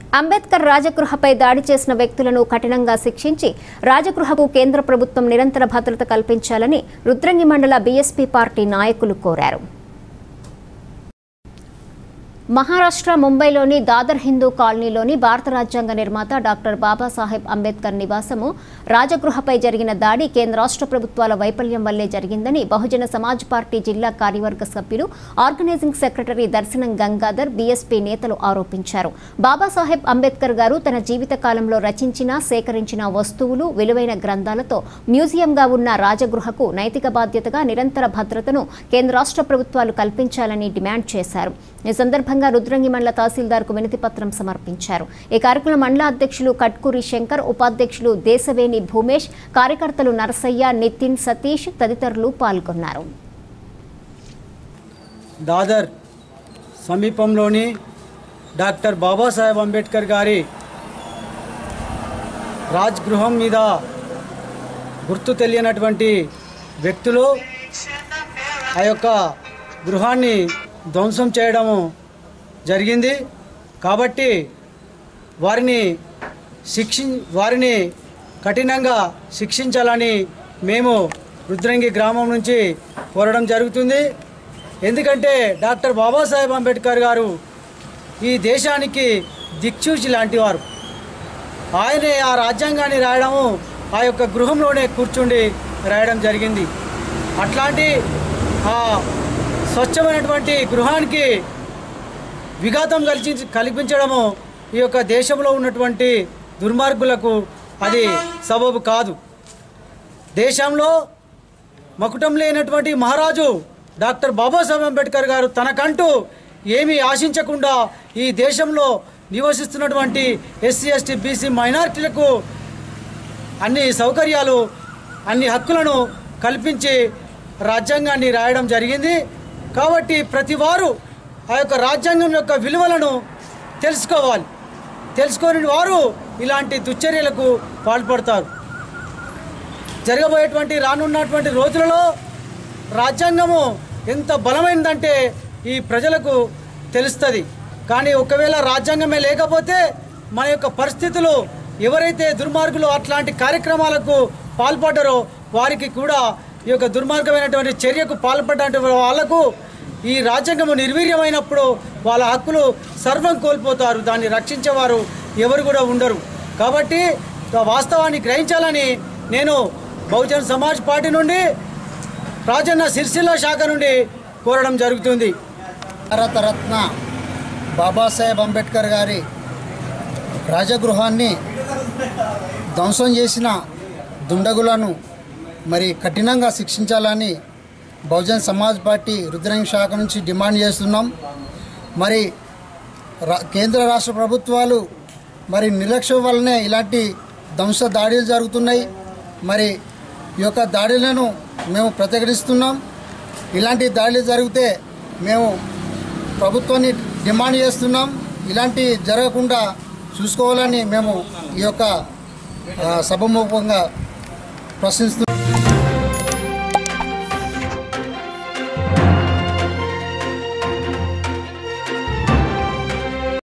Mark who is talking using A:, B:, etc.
A: అంబేద్కర్ రాజగృహపై దాడి చేసిన వ్యక్తులను కఠినంగా శిక్షించి రాజగృహకు కేంద్ర ప్రభుత్వం నిరంతర భద్రత కల్పించాలని రుద్రంగి మండల బీఎస్పీ పార్టీ నాయకులు కోరారు మహారాష్ట్ర ముంబైలోని దాదర్ హిందూ కాలనీలోని భారత రాజ్యాంగ నిర్మాత డాక్టర్ బాబాసాహెబ్ అంబేద్కర్ నివాసము రాజగృహపై జరిగిన దాడి కేంద్ర రాష్ట్ర ప్రభుత్వాల వైఫల్యం వల్లే జరిగిందని బహుజన సమాజ్ పార్టీ జిల్లా కార్యవర్గ సభ్యులు ఆర్గనైజింగ్ సెక్రటరీ దర్శనం గంగాధర్ బీఎస్పీ నేతలు ఆరోపించారు బాబాసాహెబ్ అంబేద్కర్ గారు తన జీవిత కాలంలో రచించిన సేకరించిన వస్తువులు విలువైన గ్రంథాలతో మ్యూజియంగా ఉన్న రాజగృహకు నైతిక బాధ్యతగా నిరంతర భద్రతను కేంద్ర రాష్ట్ర ప్రభుత్వాలు కల్పించాలని డిమాండ్ చేశారు ఈ సందర్భంగా రుద్రంగి మండల తహసీల్దార్కు వినతి పత్రం సమర్పించారు ఈ కార్యక్రమం మండల అధ్యక్షులు కట్కూరి శంకర్ ఉపాధ్యక్షులు దేశవేణి భూమేష్ కార్యకర్తలు నరసయ్య నితిన్ సతీష్ తదితరులు పాల్గొన్నారు
B: దాదర్ సమీపంలోని డాక్టర్ బాబాసాహెబ్ అంబేద్కర్ గారి రాజ్ గృహం మీద గుర్తు తెలియనటువంటి వ్యక్తులు ఆ యొక్క గృహాన్ని ధ్వంసం చేయడము జరిగింది కాబట్టి వారిని శిక్షి వారిని కఠినంగా శిక్షించాలని మేము రుద్రంగి గ్రామం నుంచి కోరడం జరుగుతుంది ఎందుకంటే డాక్టర్ బాబాసాహెబ్ అంబేద్కర్ గారు ఈ దేశానికి దిక్సూచి లాంటివారు ఆయనే ఆ రాజ్యాంగాన్ని రాయడము ఆ యొక్క గృహంలోనే కూర్చుండి రాయడం జరిగింది అట్లాంటి ఆ స్వచ్ఛమైనటువంటి గృహానికి విఘాతం కలిసి కల్పించడము ఈ యొక్క దేశంలో ఉన్నటువంటి దుర్మార్గులకు అది సబబు కాదు దేశంలో మకుటం లేనటువంటి మహారాజు డాక్టర్ బాబాసాహెబ్ అంబేద్కర్ గారు తనకంటూ ఏమీ ఆశించకుండా ఈ దేశంలో నివసిస్తున్నటువంటి ఎస్సీ ఎస్టీ బీసీ మైనారిటీలకు అన్ని సౌకర్యాలు అన్ని హక్కులను కల్పించి రాజ్యాంగాన్ని రాయడం జరిగింది కాబట్టి ప్రతి వారు ఆ యొక్క రాజ్యాంగం యొక్క విలువలను తెలుసుకోవాలి తెలుసుకోని వారు ఇలాంటి దుశ్చర్యలకు పాల్పడతారు జరగబోయేటువంటి రానున్నటువంటి రోజులలో రాజ్యాంగము ఎంత బలమైందంటే ఈ ప్రజలకు తెలుస్తుంది కానీ ఒకవేళ రాజ్యాంగమే లేకపోతే మన యొక్క పరిస్థితులు ఎవరైతే దుర్మార్గులు అట్లాంటి కార్యక్రమాలకు పాల్పడ్డారో వారికి కూడా ఈ యొక్క దుర్మార్గమైనటువంటి చర్యకు పాల్పడ్డ వాళ్లకు ఈ రాజ్యాంగము నిర్వీర్యమైనప్పుడు వాళ్ళ హక్కులు సర్వం కోల్పోతారు దాన్ని రక్షించేవారు ఎవరు కూడా ఉండరు కాబట్టి ఆ వాస్తవాన్ని గ్రహించాలని నేను బహుజన్ సమాజ్ పార్టీ నుండి రాజన్న సిరిసిల్ల శాఖ నుండి కోరడం జరుగుతుంది
C: భారతరత్న బాబాసాహెబ్ అంబేద్కర్ గారి రాజగృహాన్ని ధ్వంసం చేసిన దుండగులను మరి కఠినంగా శిక్షించాలని బహుజన్ సమాజ్ పార్టీ రుద్రంగి శాఖ నుంచి డిమాండ్ చేస్తున్నాం మరి రా- కేంద్ర రాష్ట్ర ప్రభుత్వాలు మరి నిర్లక్ష్యం వల్లనే ఇలాంటి ధ్వంస దాడులు జరుగుతున్నాయి మరి ఈ యొక్క దాడులను మేము ప్రతిఘటిస్తున్నాం ఇలాంటి దాడులు జరిగితే మేము ప్రభుత్వాన్ని డిమాండ్ చేస్తున్నాం ఇలాంటి జరగకుండా చూసుకోవాలని మేము ఈ యొక్క ఆ, సభముఖంగా ప్రశ్నిస్తున్నాం